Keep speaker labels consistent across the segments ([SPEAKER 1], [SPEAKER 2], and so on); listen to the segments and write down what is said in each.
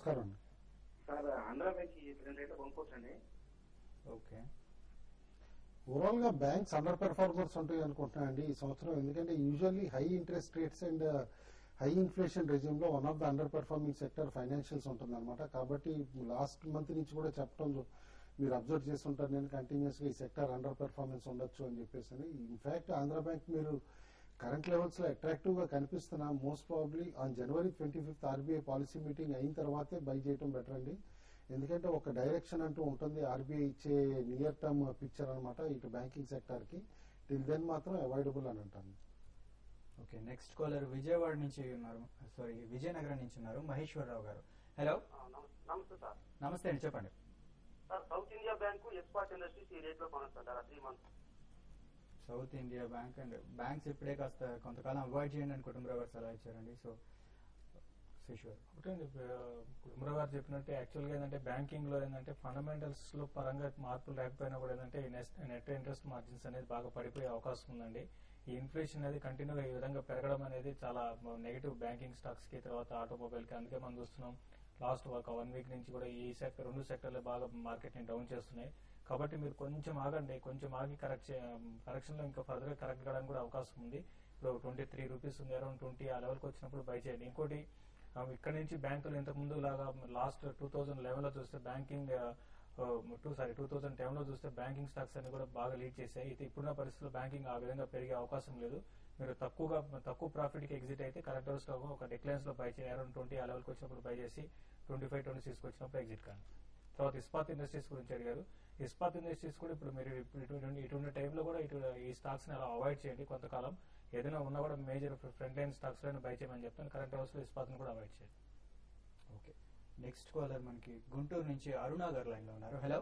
[SPEAKER 1] నమస్కారం అండి
[SPEAKER 2] sir Andhra bank రెండు రేట్లు కొనుక్కోవచ్చండి
[SPEAKER 3] ఓకే
[SPEAKER 1] ఓవరాల్ గా బ్యాంక్స్ అండర్ పెర్ఫార్మర్స్ ఉంటాయి అనుకుంటున్నానండి ఈ సంవత్సరం ఎందుకంటే usually high interest rates and high inflation regime లో one of the underperforming sector financials ఉంటుంది అనమాట కాబట్టి లాస్ట్ మంత్ నుంచి కూడా చెప్పడం జు- మీరు అబ్జర్వ్ చేస్తుంటారు నేను కంటిన్యూస్ గా ఈ సెక్టర్ అండర్ పెర్ఫార్మెన్స్ ఉండొచ్చు అని చెప్పేసి అని ఇన్ఫాక్ట్ ఆంధ్ర బ్యాంక్ మీరు కరెంట్ లెవెల్స్ లో అట్రాక్టివ్ గా కనిపిస్తున్నా most probably on January twenty fifth RBI policy meeting అయిన తర్వాతే బై చేయడం బెటర్ అండి ఎందుకంటే ఒక డైరెక్షన్ అంటూ ఉంటుంది ఆర్బీఐ ఇచ్చే నియర్ టర్మ్ పిక్చర్ అన్నమాట ఇటు బ్యాంకింగ్ సెక్టర్ కి టిల్ దెన్ మాత్రం అవాయిడబుల్ అని అంటాను
[SPEAKER 3] ఓకే నెక్స్ట్ కాలర్ విజయవాడ నుంచి ఉన్నారు సారీ విజయనగరం నుంచి ఉన్నారు మహేశ్వరరావు గారు హలో
[SPEAKER 2] నమస్తే సార్
[SPEAKER 3] నమస్తే అండి చెప్పండి
[SPEAKER 2] sir South India bank Ispat industries ఈ రేట్ లో కొనొస్తుంటారా three months
[SPEAKER 3] South India bank and banks ఇప్పుడే కాస్త కొంతకాలం అవాయిడ్ చేయండి అని కుటుంబరావు గారు సలహా ఇచ్చారండి సో కిషోర్
[SPEAKER 4] ఒకటే కుటుంబరావు గారు చెప్పినట్టు యాక్చువల్ గా ఏంటంటే బ్యాంకింగ్ లో ఏంటంటే ఫండమెంటల్స్ లో పరంగా మార్పులు లేకపోయినా కూడా ఏంటంటే నెట్ ఇంట్రెస్ట్ మార్జిన్స్ అనేది బాగా పడిపోయే అవకాశం ఉందండి ఈ ఇన్ఫ్లేషన్ అనేది కంటిన్యూగా ఈ విధంగా పెరగడం అనేది చాలా నెగిటివ్ బ్యాంకింగ్ స్టాక్స్ కి తర్వాత ఆటోమొబైల్ కి అందుకే మనం చూస్తున్నాం లాస్ట్ ఒక వన్ వీక్ నుంచి కూడా ఈ సెక్టర్ రెండు సెక్టర్లు బాగా మార్కెట్ ని డౌన్ చేస్తున్నాయి కాబట్టి మీరు కొంచెం ఆగండి కొంచెం ఆగి కరెక్ట్ కరెక్షన్ లో ఇంకా ఫర్దర్ గా కరెక్ట్ కావడానికి కూడా అవకాశం ఉంది ఇప్పుడు టట్వంటీ త్రీ రూపీస్ ఉంది అరౌండ్ ట్వంటీ ఆ లెవెల్కి వచ్చినప్పుడు బై చేయండి ఇంకోటి ఆ, ఇక్కడ నుంచి బ్యాంకులు ఇంతకు ముందు లాగా లాస్ట్ టూ థౌజండ్ లెవెన్ లో చూస్తే banking two sorry two thousand ten లో చూస్తే బ్యాంకింగ్ స్టాక్స్ అన్ని కూడా బాగా లీడ్ చేశాయి అయితే ఇప్పుడున్న పరిస్థితుల్లో బ్యాంకింగ్ ఆ విధంగా పెరిగే అవకాశం లేదు మీరు తక్కువగా తక్కువ ప్రాఫిట్ కి ఎగ్జిట్ అయితే కరెక్ట్ లో ఒక డిక్లైన్స్ లో బై చేయాలి అరౌండ్ ట్వంటీ ఆ లెవెల్కి వచ్చినప్పుడు బై చేసి ట్వంటీ ఫైవ్ ట్వంటీ సిక్స్ వచ్చినప్పుడు ఎగ్జిట్ కానీ తర్వాత ఇస్పాత్ ఇండస్ట్రీస్ గురించి అడిగారు ఇస్పాత్ ఇండస్ట్రీస్ కూడా ఇప్పుడు మీరు ఇప్పుడు ఇటువంటి ఇటువంటి టైంలో కూడా ఇటు ఈ స్టాక్స్ ని అలా అవాయిడ్ చేయండి కొంతకాలం ఏదైనా ఉన్నా కూడా మేజర్ ఫ్రంట్ లైన్ స్టాక్స్ లో బై చేయమని చెప్తాను కరెంట్ హౌస్ లో ఇస్పాత్ ని కూడా అవాయిడ్ చేయండి
[SPEAKER 3] ఓకే నెక్స్ట్ కాలర్ మనకి గుంటూరు నుంచి అరుణ గారు లైన్ లో ఉన్నారు హలో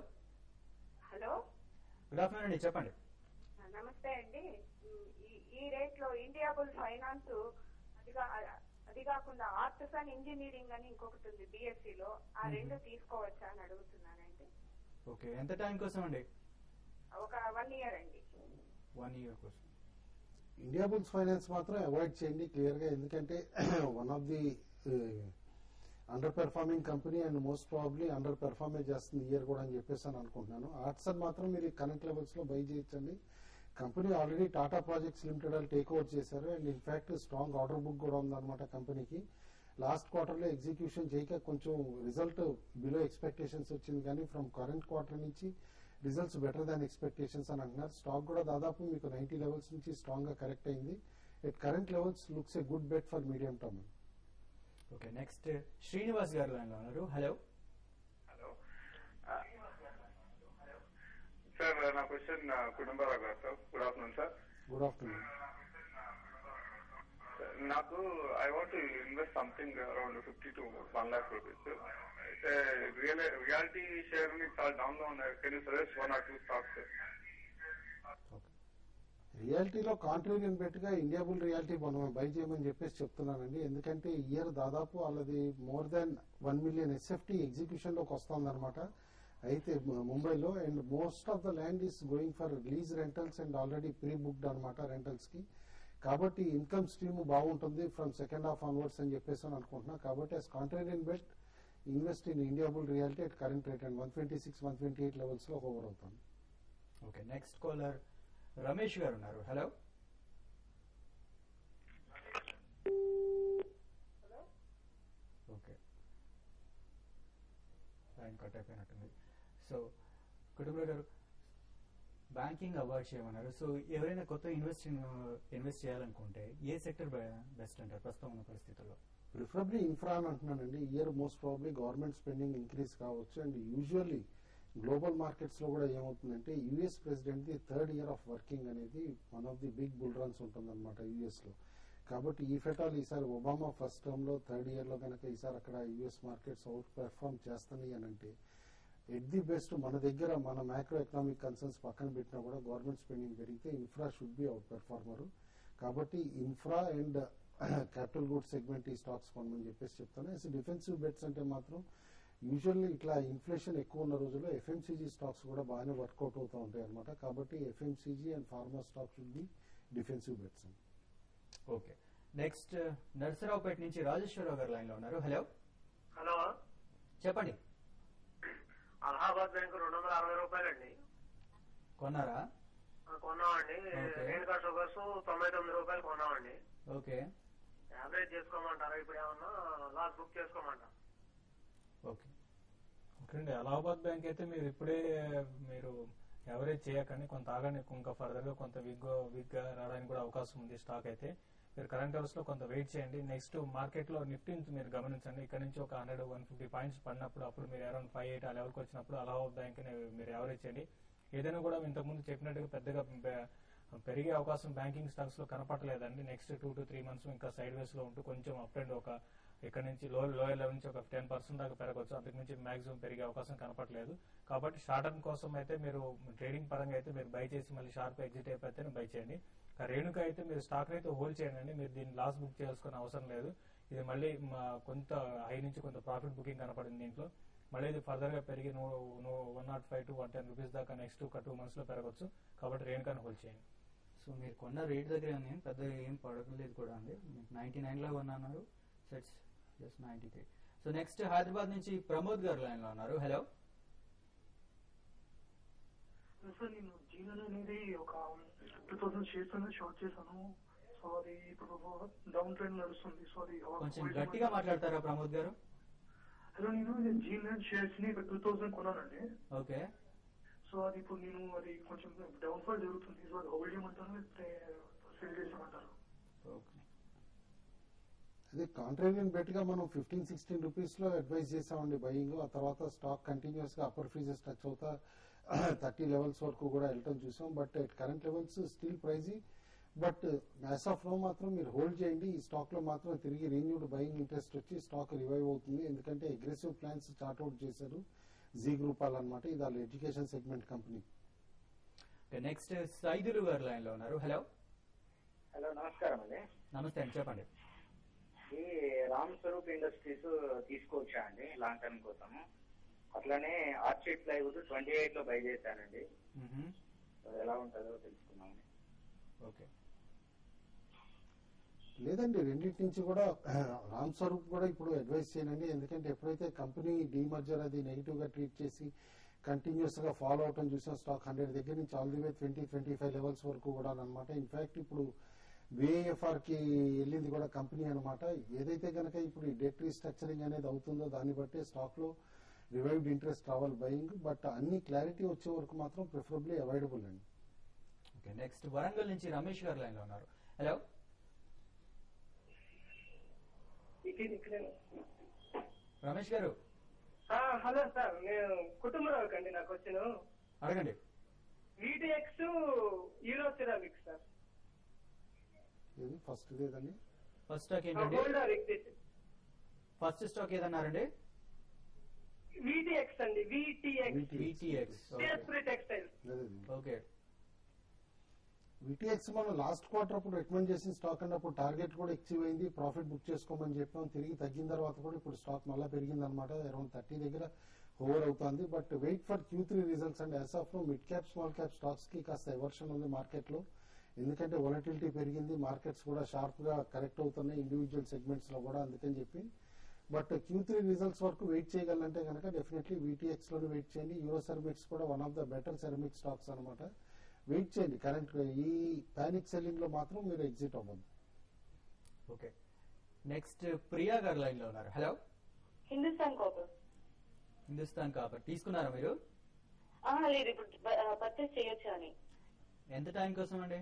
[SPEAKER 5] హలో
[SPEAKER 3] గుడ్ ఆఫ్టర్నూన్ అండి చెప్పండి
[SPEAKER 5] నమస్తే అండి ఈ- ఈ రేట్ లో ఇండియా బుల్ ఫైనాన్స్ అదిగా అది కాకుండా ఆర్ట్స్ అండ్ ఇంజనీరింగ్ అని ఇంకొకటి ఉంది బిఎస్సి లో ఆ రెండు తీసుకోవచ్చా అని అడుగుతున్నానండి
[SPEAKER 3] ఓకే ఎంత టైం కోసం అండి
[SPEAKER 5] ఒక వన్ ఇయర్ అండి
[SPEAKER 3] వన్ ఇయర్ కోసం
[SPEAKER 1] ఇండియా బుల్స్ ఫైనాన్స్ మాత్రం అవాయిడ్ చేయండి క్లియర్ గా ఎందుకంటే one of the underperforming company and most probably under పెర్ఫార్మే చేస్తుంది ఇయర్ కూడా అని చెప్పేసి అని అనుకుంటున్నాను ఆర్ట్సన్ మాత్రం మీరు కరెంట్ లెవెల్స్ లో బై చేయొచ్చండి company already Tata projects limited వాళ్ళు టేక్ ఓవర్ చేశారు and in fact strong order book కూడా ఉందన్నమాట కంపెనీకి లాస్ట్ క్వార్టర్ లో ఎగ్జిక్యూషన్ చేయక కొంచెం రిజల్ట్ బిలో ఎక్స్పెక్టేషన్స్ వచ్చింది కానీ ఫ్రమ్ కరెంట్ క్వార్టర్ నుంచి రిజల్ట్స్ బెటర్ దాన్ ఎక్స్పెక్టేషన్స్ అని అంటున్నారు స్టాక్ కూడా దాదాపు మీకు నైన్టీ లెవెల్స్ నుంచి స్ట్రాంగ్ గా కరెక్ట్ అయింది at current levels looks a good bet for medium term
[SPEAKER 3] okay next Srinivas గారు లైన్ లో ఉన్నారు హలో
[SPEAKER 6] హలో సార్ నా క్వశ్చన్ కుటుంబరావు గారు sir good afternoon sir
[SPEAKER 1] good afternoon
[SPEAKER 6] నాకు I want invest something around fifty to one lakh rupees అయితే real reality share చాలా down లో ఉన్నాయి can you suggest one or two stocks
[SPEAKER 1] రియాలిటీలో కాంట్రీరియన్ బెట్ గా India bull reality మనం buy చేయమని చెప్పేసి చెప్తున్నానండి ఎందుకంటే ఈ ఇయర్ దాదాపు వాళ్ళది more than one million SFT execution లోకి వస్తుందన్నమాట అయితే మ- ముంబైలో and most of the land is going for lease rentals and already pre booked అనమాట రెంటల్స్ కి కాబట్టి ఇన్కమ్ స్ట్రీమ్ బాగుంటుంది ఫ్రమ్ సెకండ్ హాఫ్ ఆన్వర్డ్స్ అని చెప్పేసి అని అనుకుంటున్నా కాబట్టి as contrarian bet invest in India bull reality at current rate and one twenty six one twenty eight levels లో ఓవర్ అవుతాను
[SPEAKER 3] ఓకే నెక్స్ట్ కాలర్ రమేష్ గారు ఉన్నారు హలో ఓకే లైన్ కట్ అయిపోయినట్టుంది సో కుటుంబ గారు బ్యాంకింగ్ అవాయిడ్ చేయమన్నారు సో ఎవరైనా కొత్త invest invest చేయాలనుకుంటే ఏ సెక్టర్ బెస్ట్ అంటారు ప్రస్తుతం ఉన్న పరిస్థితుల్లో
[SPEAKER 1] ప్రిఫరబ్లీ ఇన్ఫ్రా అని అంటున్నానండి year most probably government spending increase కావచ్చు అండ్ యూజువల్లీ గ్లోబల్ మార్కెట్స్ లో కూడా ఏమవుతుందంటే US president the third year of working అనేది one of the big bull runs ఉంటుందన్నమాట యుఎస్ లో కాబట్టి ఈ ఫెటాల్ ఈసారి ఒబామా ఫస్ట్ టర్మ్ లో థర్డ్ ఇయర్ లో కనుక ఈసారి అక్కడ యుఎస్ మార్కెట్స్ అవుట్ పెర్ఫార్మ్ చేస్తున్నాయి అని అంటే ఎట్ ది బెస్ట్ మన దగ్గర మన మైక్రో ఎకనామిక్ కన్సర్న్స్ పక్కన పెట్టినా కూడా గవర్నమెంట్ స్పెండింగ్ పెరిగితే infra should be outperformer కాబట్టి infra and capital goods segment ఈ స్టాక్స్ కొనమని చెప్పేసి చెప్తాను ఎస్ డిఫెన్సివ్ బెట్స్ అంటే మాత్రం యూజువల్లీ ఇట్లా ఇన్ఫ్లేషన్ ఎక్కువ ఉన్న రోజుల్లో ఎఫ్ఎంసీజీ స్టాక్స్ కూడా బాగానే వర్కౌట్ అవుతూ ఉంటాయి అనమాట కాబట్టి FMCG and pharma stock should be defensive bets
[SPEAKER 3] okay next Narasaraopet నుంచి రాజేశ్వరరావు గారు లైన్ లో ఉన్నారు హలో
[SPEAKER 2] హలో
[SPEAKER 3] చెప్పండి
[SPEAKER 2] అలహాబాద్ బ్యాంక్ రెండు వందల అరవై రూపాయలండి
[SPEAKER 3] కొన్నారా
[SPEAKER 2] ఆ, కొన్నామండి
[SPEAKER 3] ఓకే.
[SPEAKER 2] రేణుకా షుగర్స్ తొంభై తొమ్మిది రూపాయలు కొన్నామండి
[SPEAKER 3] ఓకే
[SPEAKER 2] యావరేజ్ చేసుకోమంటారా ఇప్పుడు ఏమన్నా లాస్ బుక్ చేసుకోమంటారా
[SPEAKER 3] ఓకే
[SPEAKER 4] ఓకే అండి అలహాబాద్ బ్యాంక్ అయితే మీరు ఇప్పుడే మీరు ఎవరేజ్ చేయకండి కొంత ఆగండి ఇంకా ఫర్దర్ గా కొంత వీక్ వీక్ గా రావడానికి కూడా అవకాశం ఉంది స్టాక్ అయితే మీరు కరెంట్ అవర్స్ లో కొంత వెయిట్ చేయండి నెక్స్ట్ మార్కెట్ లో నిఫ్టీ మీరు గమనించండి ఇక్కడ నుంచి ఒక హండ్రెడ్ వన్ ఫిఫ్టీ పాయింట్స్ పడినప్పుడు అప్పుడు మీరు అరౌండ్ ఫైవ్ ఎయిట్ ఆ లెవెల్కి వచ్చినప్పుడు అలహాబాద్ బ్యాంక్ మీరు ఎవరేజ్ చేయండి ఏదైనా కూడా ఇంతకుముందు చెప్పినట్టుగా పెద్దగా పె- పెరిగే అవకాశం బ్యాంకింగ్ స్టాక్స్ లో కనపడలేదండి next two to three months ఇంకా సైడ్ వేస్ లో ఉంటూ కొంచెం అప్ అండ్ ఒక ఇక్కడ నుంచి లో లోయర్ లెవెల్ నుంచి ఒక టెన్ పర్సెంట్ దాకా పెరగవచ్చు అంతకు మించి మాక్సిమం పెరిగే అవకాశం కనపడలేదు కాబట్టి షార్ట్ టర్మ్ కోసం అయితే మీరు ట్రేడింగ్ పరంగా అయితే మీరు బై చేసి మళ్ళీ షార్ప్ ఎగ్జిట్ అయిపోతే బై చేయండి ఆ రేణుక అయితే మీరు స్టాక్ అయితే హోల్డ్ చేయండి మీరు దీన్ని లాస్ బుక్ చేయాల్సిన అవసరం లేదు ఇది మళ్ళీ మా- కొంత హై నుంచి కొంత ప్రాఫిట్ బుకింగ్ కనపడింది దీంట్లో మళ్ళీ ఇది ఫర్దర్ గా పెరిగి నువ్వు నువ్వు one naught five to one ten rupees దాకా నెక్స్ట్ ఒక టూ మంత్స్ లో పెరగచ్చు కాబట్టి రేణుకాని హోల్డ్ చేయండి
[SPEAKER 3] సో మీరు కొన్న రేట్ దగ్గర ఉంది పెద్దగా ఏం పడకలేదు కూడా అండి నైన్టీ నైన్లో కొన్నారు sets just ninety three so next Hyderabad నుంచి ప్రమోద్ గారు లైన్లో ఉన్నారు హలో
[SPEAKER 7] సార్ నేను జీవన్ అనేది ఒక టూ థౌసండ్ షేర్స్ అనేది షార్ట్ చేశాను సో అది ఇప్పుడు డౌన్ ట్రెండ్ నడుస్తుంది సో అది
[SPEAKER 3] కొంచెం గట్టిగా మాట్లాడతారా ప్రమోద్ గారు
[SPEAKER 7] హలో నేను జీవన్ షేర్స్ ని టూ థౌసండ్ కొన్నానండి
[SPEAKER 3] ఓకే
[SPEAKER 7] సో అది ఇప్పుడు నేను అది కొంచెం డౌన్ ఫాల్ జరుగుతుంది సో అది హోల్డ్ చేయమంటారు లేకపోతే సెల్ చేసామంటారు
[SPEAKER 3] ఓకే
[SPEAKER 1] అదే కాంట్రేరియన్ బెట్ గా మనం ఫిఫ్టీన్ సిక్స్టీన్ రూపీస్ లో అడ్వైస్ చేసామండి బయింగ్ ఆ తర్వాత స్టాక్ కంటిన్యూస్ గా అప్పర్ ఫ్రీజెస్ టచ్ అవుతా థర్టీ లెవెల్స్ వరకు కూడా వెళ్ళటం చూసాం but at current levels still pricey but as of now మాత్రం మీరు హోల్డ్ చేయండి ఈ స్టాక్ లో మాత్రం తిరిగి రీన్యూడ్ బయింగ్ ఇంట్రెస్ట్ వచ్చి స్టాక్ రివైవ్ అవుతుంది ఎందుకంటే అగ్రెసివ్ ప్లాన్స్ చార్ట్అవుట్ చేశారు జీ గ్రూప్ అనమాట ఇది వాళ్ళ education segment company
[SPEAKER 3] next Saidulu గారు లైన్లో ఉన్నారు హలో
[SPEAKER 8] హలో నమస్కారం అండి
[SPEAKER 3] నమస్తే అండి చెప్పండి
[SPEAKER 8] ఈ రామ్ స్వరూప్ ఇండస్ట్రీస్ తీసుకోవచ్చా అండి లాంగ్ టర్మ్ కోసం అట్లానే ఆర్చిడ్ ప్లైవుడ్ ట్వంటీ ఎయిట్ లో బై చేశానండి
[SPEAKER 3] మ్మ్.
[SPEAKER 8] అది ఎలా ఉంటుందో తెలుసుకున్నామని
[SPEAKER 3] ఓకే
[SPEAKER 1] లేదండి రెండింటి నుంచి కూడా రామ్ స్వరూప్ కూడా ఇప్పుడు అడ్వైస్ చేయనండి ఎందుకంటే ఎప్పుడైతే కంపెనీ డీమర్జర్ అది నెగిటివ్ గా ట్రీట్ చేసి కంటిన్యూస్ గా ఫాలో అవటం చూసాం స్టాక్ హండ్రెడ్ దగ్గర నుంచి all the way twenty twenty five levels వరకు కూడా అనమాట ఇన్ఫాక్ట్ ఇప్పుడు విఏఎఫ్ఆర్ కి వెళ్ళింది కూడా కంపెనీ అనమాట ఏదైతే కనుక ఇప్పుడు ఈ డెట్ రీస్ట్రక్చరింగ్ అనేది అవుతుందో దాన్ని బట్టి స్టాక్ లో రివైవ్డ్ ఇంట్రెస్ట్ రావాలి బయింగ్ బట్ అన్ని క్లారిటీ వచ్చే వరకు మాత్రం ప్రిఫరబ్లీ అవైలబుల్ అండి
[SPEAKER 3] ఓకే నెక్స్ట్ వరంగల్ నుంచి రమేష్ గారు లైన్లో ఉన్నారు హలో రమేష్ గారు
[SPEAKER 2] హలో సార్ నేను కుటుంబరావు అండి నాకు వచ్చిన
[SPEAKER 3] అడగండి
[SPEAKER 2] వీటిఎక్స్ యూరో సిరామిక్స్ సార్
[SPEAKER 1] ఇది ఫస్ట్ ఇదేదండి
[SPEAKER 3] ఫస్ట్ స్టాక్ ఏంటండి
[SPEAKER 2] గోల్డ్ ఎగ్జిట్
[SPEAKER 3] ఫస్ట్ స్టాక్ ఏదన్నారండి
[SPEAKER 2] వీటిఎక్స్ అండి VTX
[SPEAKER 3] VTX okay
[SPEAKER 2] textiles
[SPEAKER 3] okay
[SPEAKER 1] VTX మనం లాస్ట్ క్వార్టర్ అప్పుడు రికమెండ్ చేసిన స్టాక్ అన్నప్పుడు టార్గెట్ కూడా ఎక్సివ్ అయింది ప్రాఫిట్ బుక్ చేసుకోమని చెప్పాం తిరిగి తగ్గిన తర్వాత కూడా ఇప్పుడు స్టాక్ మళ్ళీ పెరిగింది అనమాట అరౌండ్ థర్టీ దగ్గర ఓవర్ అవుతుంది but wait for Q three results and as of mid cap small cap stocks కి కాస్త ఎవర్షన్ ఉంది మార్కెట్ లో ఎందుకంటే వొలటిలిటీ పెరిగింది మార్కెట్స్ కూడా షార్ప్ గా కరెక్ట్ అవుతున్నాయి ఇండివిజువల్ సెగ్మెంట్స్ లో కూడా అందుకని చెప్పి బట్ క్యూ త్రీ రిజల్ట్స్ వరకు వెయిట్ చేయగలంటే కనుక డెఫినెట్లీ వీటీఎక్స్ లోనే వెయిట్ చేయండి యూరో సెరమిక్స్ కూడా one of the better ceramic stocks అనమాట వెయిట్ చేయండి కరెంట్ ఈ పానిక్ సెల్లింగ్ లో మాత్రం మీరు ఎగ్జిట్ అవ్వద్దు
[SPEAKER 3] ఓకే నెక్స్ట్ ప్రియా గారు లైన్ లో ఉన్నారు hello
[SPEAKER 5] Hindustan copper
[SPEAKER 3] Hindustan copper తీసుకున్నారా మీరు
[SPEAKER 5] లేదు ఇప్పుడు పర్చేస్ చేయొచ్చు అని
[SPEAKER 3] ఎంత టైం కోసం అండి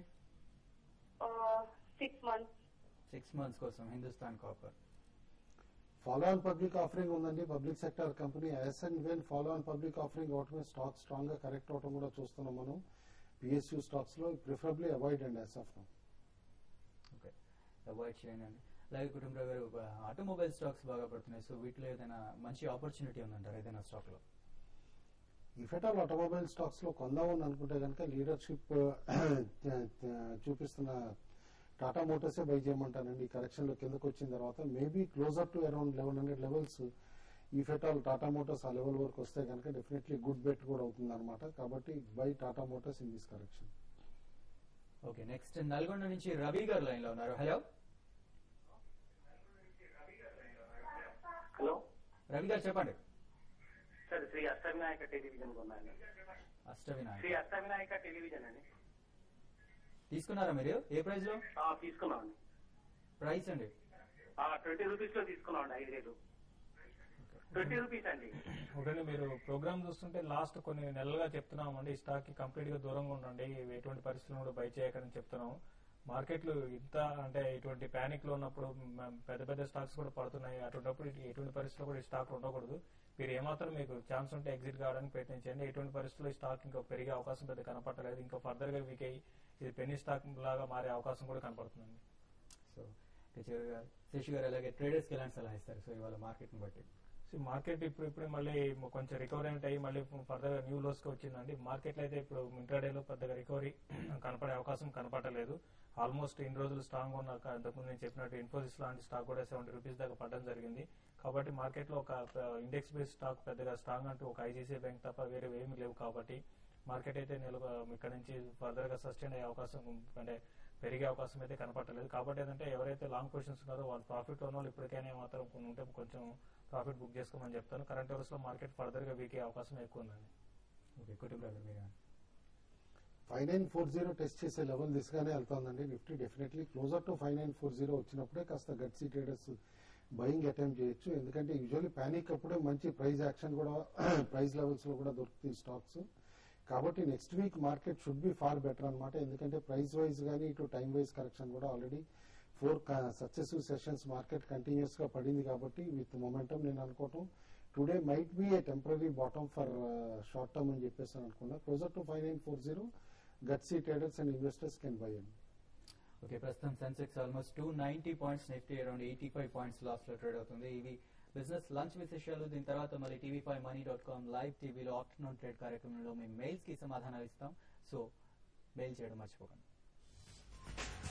[SPEAKER 5] సిక్స్ మంత్స్
[SPEAKER 3] సిక్స్ మంత్స్ కోసం Hindustan copper
[SPEAKER 1] follow on public offering ఉందండి public sector company yes and when follow on public offering అవటమే స్టాక్ స్ట్రాంగ్ గా కరెక్ట్ అవటం కూడా చూస్తున్నాం మనం పిఎస్యూ స్టాక్స్ లో ప్రిఫరబ్లీ అవాయిడ్ అండి as of now
[SPEAKER 3] okay avoid చేయండి అండి అలాగే కుటుంబరావు గారు ఆటోమొబైల్ స్టాక్స్ బాగా పడుతున్నాయి సో వీటిలో ఏదైనా మంచి ఆపర్చునిటీ ఉందంటారా ఏదైనా స్టాక్ లో
[SPEAKER 1] ఇఫెటాల్ ఆటోమొబైల్ స్టాక్స్ లో కొందామని అనుకుంటే కనుక లీడర్షిప్ చూపిస్తున్న టాటా మోటార్సే బై చేయమంటానండి ఈ కరెక్షన్ లో కిందకు వచ్చిన తర్వాత maybe closer to around eleven hundred levels if at all Tata motors ఆ లెవెల్ వరకు వస్తే కనుక డెఫినెట్లీ గుడ్ బెట్ కూడా అవుతుంది అనమాట కాబట్టి buy Tata motors in this correction
[SPEAKER 3] okay next Nalgonda నుంచి రవి గారు లైన్ లో ఉన్నారు హలో
[SPEAKER 8] హలో
[SPEAKER 3] రవి గారు చెప్పండి
[SPEAKER 9] సార్ శ్రీ అష్టవినాయక టెలివిజన్ కొన్నాను శ్రీ
[SPEAKER 3] అష్టవినాయక్
[SPEAKER 9] అష్టవినాయక టెలివిజన్ అండి
[SPEAKER 3] తీసుకున్నారా మీరు ఏ ప్రైస్ లో
[SPEAKER 9] ఆ, తీసుకున్నామండి
[SPEAKER 3] ప్రైస్ అండి
[SPEAKER 9] ట్వంటీ రూపీస్ లో తీసుకున్నామండి ఐదు వేలు ట్వంటీ రూపీస్ అండి
[SPEAKER 4] ఒకటి మీరు ప్రోగ్రామ్ చూస్తుంటే లాస్ట్ కొన్ని నెలలుగా చెప్తున్నాం అండి ఈ స్టాక్ కి కంప్లీట్ గా దూరంగా ఉండండి ఎటువంటి పరిస్థితుల్లో కూడా బై చేయకని చెప్తున్నాం మార్కెట్లు ఇంత అంటే ఇటువంటి ప్యానిక్ లో ఉన్నప్పుడు మ- పెద్ద పెద్ద స్టాక్స్ కూడా పడుతున్నాయి అటువంటిప్పుడు ఇటు- ఎటువంటి పరిస్థితుల్లో కూడా ఈ స్టాక్ ఉండకూడదు మీరు ఏమాత్రం మీకు ఛాన్స్ ఉంటే ఎగ్జిట్ కావడానికి ప్రయత్నించండి ఎటువంటి పరిస్థితుల్లో ఈ స్టాక్ ఇంకా పెరిగే అవకాశం పెద్ద కనపడలేదు ఇంకా ఫర్దర్ గా వీక్ అయ్యి ఇది పెన్నీ స్టాక్ లాగా మారే అవకాశం కూడా కనపడుతుందండి
[SPEAKER 3] సో చివరిగా శశి గారు అలాగే ట్రేడర్స్ కి ఎలాంటి సలహా ఇస్తారు సో ఇవాళ మార్కెట్ ని బట్టి
[SPEAKER 4] సో మార్కెట్ ఇప్పుడు ఇప్పుడు మళ్ళీ కొంచెం రికవరీ అయ్యి మళ్ళీ ఫర్దర్ న్యూ లోస్ కి వచ్చిందండి మార్కెట్ లో అయితే ఇప్పుడు ఇంట్రాడే లో పెద్దగా రికవరీ కనపడే అవకాశం కనపడలేదు ఆల్మోస్ట్ ఇన్ని రోజులు స్ట్రాంగ్ ఉన్న క- ఇంతకుముందు నేను చెప్పినట్టు ఇన్ఫోసిస్ లాంటి స్టాక్ కూడా సెవెంటీ రూపీస్ దాకా పడడం జరిగింది కాబట్టి మార్కెట్ లో ఒక ఇండెక్స్ బేస్ స్టాక్ పెద్దగా స్ట్రాంగ్ అంటూ ఒక ఐసీసీ బ్యాంక్ తప్ప వేరే ఏమీ లేవు కాబట్టి మార్కెట్ అయితే నిలు ఇక్కడ నుంచి ఫర్దర్ గా సస్టైన్ అయ్యే అవకాశం అంటే పెరిగే అవకాశం అయితే కనపడలేదు కాబట్టి ఏంటంటే ఎవరైతే లాంగ్ పొజిషన్స్ ఉన్నారో వాళ్ళు ప్రాఫిట్ ఉన్న వాళ్ళు ఇప్పటికైనా మాత్రం కొన్ని ఉంటే కొంచెం ప్రాఫిట్ బుక్ చేసుకోమని చెప్తాను కరెంట్ అవర్స్ లో మార్కెట్ ఫర్దర్ గా వీక్ అయ్యే అవకాశం ఎక్కువ ఉందండి
[SPEAKER 3] ఓకే కుటుంబ మీరు
[SPEAKER 1] five nine four zero test చేసే లెవెల్ దిశగానే వెళ్తోందండి Nifty definitely closer to five nine four zero వచ్చినప్పుడే కాస్త గట్సీ ట్రేడర్స్ బయింగ్ అటెంప్ట్ చేయొచ్చు ఎందుకంటే యూజువల్లీ ప్యానిక్ అప్పుడే మంచి ప్రైస్ యాక్షన్ కూడా ప్రైస్ లెవెల్స్ లో కూడా దొరుకుతాయి స్టాక్స్ కాబట్టి next week market should be far better అన్నమాట ఎందుకంటే ప్రైస్ వైజ్ కానీ ఇటు టైం వైజ్ కరెక్షన్ కూడా already four successive sessions market continuous గా పడింది కాబట్టి విత్ మొమెంటం నేను అనుకోవటం today might be a temporary bottom for short term అని చెప్పేసి అనుకున్నా closer to five nine four zero gutsy traders and investors can buy అండి
[SPEAKER 3] ఓకే ప్రస్తుతం Sensex almost two ninety points Nifty around eighty five points loss లో trade అవుతుంది ఇవి business lunch విశేషాలు దీని తర్వాత మళ్ళీ TV five money dot com live టీవీలో ఆఫ్టర్నూన్ ట్రేడ్ కార్యక్రమంలో మేము మెయిల్స్ కి సమాధానాలు ఇస్తాం సో మెయిల్ చేయడం మర్చిపోకండి